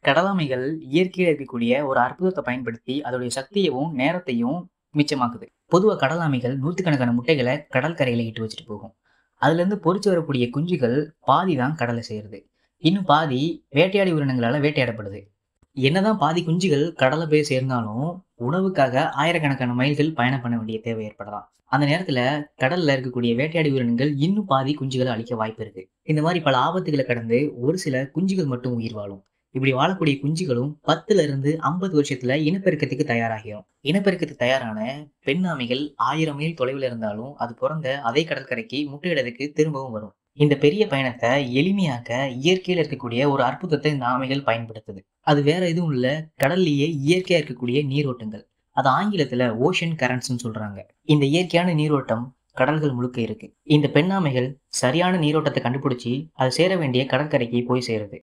கடலாமைகள் இயற்கையில இருக்கக்கூடிய ஒரு அற்புதத்தை பயன்படுத்தி அதோடைய சக்தியவும் நேரத்தையும் மிச்சமாக்குது பொதுவாக கடலாமைகள் நூற்றுக்கணக்கான முட்டைகளை கடற்கரையில இட்டு வச்சுட்டு போகும் அதுல இருந்து பொறிச்சு வரக்கூடிய குஞ்சுகள் பாதி தான் கடலை செய்யறது இன்னும் பாதி வேட்டையாடி உயிரினங்களால வேட்டையாடப்படுது என்னதான் பாதி குஞ்சுகள் கடலை போய் சேர்ந்தாலும் உணவுக்காக ஆயிரக்கணக்கான மைல்கள் பயணம் பண்ண வேண்டிய தேவை ஏற்படலாம் அந்த நேரத்துல கடல்ல இருக்கக்கூடிய வேட்டையாடி உயிரினங்கள் இன்னும் பாதி குஞ்சுகளை அழிக்க வாய்ப்பு இருக்கு இந்த மாதிரி பல ஆபத்துகளை கடந்து ஒரு சில குஞ்சுகள் மட்டும் உயிர் வாழும் இப்படி வாழக்கூடிய குஞ்சுகளும் பத்துல இருந்து ஐம்பது வருஷத்துல இனப்பெருக்கத்துக்கு தயாராகிடும் இனப்பெருக்கத்துக்கு தயாரான பெண் ஆமைகள் ஆயிரம் மைல் தொலைவில் இருந்தாலும் அது பிறந்த அதே கடற்கரைக்கு முட்டையிடத்துக்கு திரும்பவும் வரும் இந்த பெரிய பயணத்தை எளிமையாக்க இயற்கையில் இருக்கக்கூடிய ஒரு அற்புதத்தை இந்த ஆமைகள் பயன்படுத்துது அது வேற எதுவும் இல்ல கடல்லையே இயற்கையா இருக்கக்கூடிய நீரோட்டங்கள் அது ஆங்கிலத்துல ஓஷன் கரண்ட்ஸ்னு சொல்றாங்க இந்த இயற்கையான நீரோட்டம் கடல்கள் முழுக்க இருக்கு இந்த பெண்ணாமைகள் சரியான நீரோட்டத்தை கண்டுபிடிச்சி அது சேர வேண்டிய கடற்கரைக்கு போய் சேருது